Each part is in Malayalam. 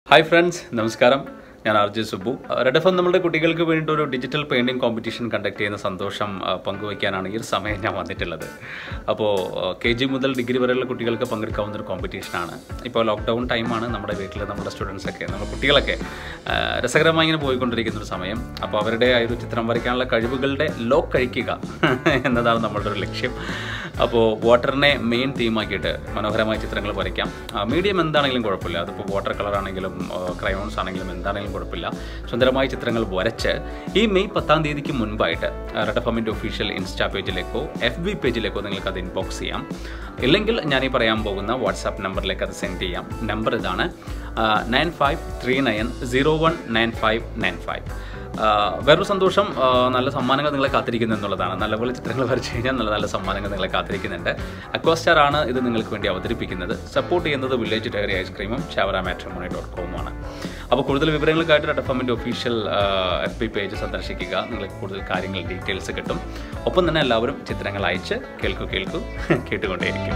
ഹായ് ഫ്രണ്ട്സ് നമസ്കാരം ഞാൻ R J Subu Red F M നമ്മുടെ കുട്ടികൾക്ക് വേണ്ടി ഒരു ഡിജിറ്റൽ പെയിൻറ്റിംഗ് കോമ്പറ്റീഷൻ കണ്ടക്ട് ചെയ്യുന്ന സന്തോഷം ആ, പങ്കുവയ്ക്കാനാണ് ഈ ഒരു സമയം ഞാൻ വന്നിട്ടുള്ളത് അപ്പോൾ കെ ജി മുതൽ ഡിഗ്രി വരെയുള്ള കുട്ടികൾക്ക് പങ്കെടുക്കാവുന്ന ഒരു കോമ്പറ്റീഷനാണ് ഇപ്പോൾ ലോക്ക്ഡൗൺ ടൈമാണ് നമ്മുടെ വീട്ടിൽ നമ്മുടെ സ്റ്റുഡൻസൊക്കെ നമ്മുടെ കുട്ടികളൊക്കെ ആ, രസകരമായി ഇങ്ങനെ പോയിക്കൊണ്ടിരിക്കുന്ന ഒരു സമയം അപ്പോൾ അവരുടെ ആ ഒരു ചിത്രം വരയ്ക്കാനുള്ള കഴിവുകളുടെ ലോക്ക് കഴിക്കുക എന്നതാണ് നമ്മളുടെ ഒരു ലക്ഷ്യം അപ്പോൾ വാട്ടറിനെ മെയിൻ തീമാക്കിയിട്ട് മനോഹരമായ ചിത്രങ്ങൾ വരയ്ക്കാം മീഡിയം എന്താണെങ്കിലും കുഴപ്പമില്ല അതിപ്പോൾ വാട്ടർ കളർ ആണെങ്കിലും ക്രയോൺസ് ആണെങ്കിലും എന്താണെങ്കിലും കുഴപ്പമില്ല സുന്ദരമായ ചിത്രങ്ങൾ വരച്ച് ഈ മെയ് പത്താം തീയതിക്ക് മുൻപായിട്ട് റെഡ് എഫ് എമ്മിൻ്റെ ഒഫീഷ്യൽ ഇൻസ്റ്റാ പേജിലേക്കോ എഫ് ബി പേജിലേക്കോ നിങ്ങൾക്ക് അത് ഇൻബോക്സ് ചെയ്യാം ഇല്ലെങ്കിൽ ഞാൻ ഈ പറയാൻ പോകുന്ന വാട്സാപ്പ് നമ്പറിലേക്ക് അത് സെൻഡ് ചെയ്യാം നമ്പർ ഇതാണ് nine five three nine zero one nine five nine five ah വേറൊരു സന്തോഷം ആഹ് നല്ല സമ്മാനങ്ങൾ നിങ്ങളെ കാത്തിരിക്കുന്നു എന്നുള്ളതാണ് നല്ലപോലെ ചിത്രങ്ങൾ വരച്ചു കഴിഞ്ഞാൽ നല്ല നല്ല സമ്മാനങ്ങൾ നിങ്ങളെ കാത്തിരിക്കുന്നുണ്ട് അക്വാസ്റ്റാർ ആണ് ഇത് നിങ്ങൾക്ക് വേണ്ടി അവതരിപ്പിക്കുന്നത് സപ്പോർട്ട് ചെയ്യുന്നത് വില്ലേജ് ഡയറി ഐസ്ക്രീമും ചാവറ മാട്രിമോണി ഡോട്ട് കോമുമാണ് അപ്പോൾ കൂടുതൽ വിവരങ്ങൾക്കായിട്ട് റെഡ് എഫ് എമ്മിൻ്റെ ഒഫീഷ്യൽ എഫ് ബി പേജ് സന്ദർശിക്കുക നിങ്ങൾക്ക് കൂടുതൽ കാര്യങ്ങൾ ഡീറ്റെയിൽസ് കിട്ടും ഒപ്പം തന്നെ എല്ലാവരും ചിത്രങ്ങൾ അയച്ച് കേൾക്കൂ കേൾക്കൂ കേട്ടുകൊണ്ടേയിരിക്കും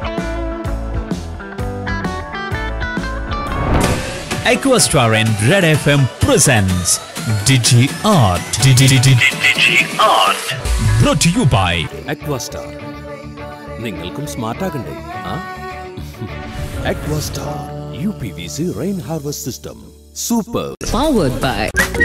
Equastar and Red FM presents Digi Art. Digi, Digi, Digi Art. Brought to you by Aquastar നിങ്ങൾക്കും സ്മാർട്ട് ആകണ്ടേ ആ Aquastar U P V C rain harvest system super powered by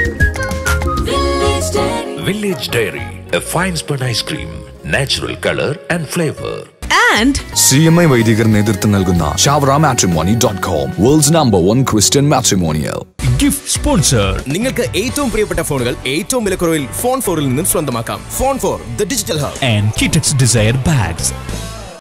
Village Dairy, a fine spun ice cream, natural color and flavor. and C M I വൈദികർ നേതൃത്വം നൽകുന്ന Chavara matrimony dot com world's number one Christian matrimonial Gift Sponsor. നിങ്ങൾക്ക് ഏറ്റവും പ്രിയപ്പെട്ട ഫോണുകൾ ഏറ്റവും വിലക്കുറവിൽ ഫോൺ ഫോറിൽ നിന്നും സ്വന്തമാക്കാം phone four the digital hub and Kitex Desire Bags.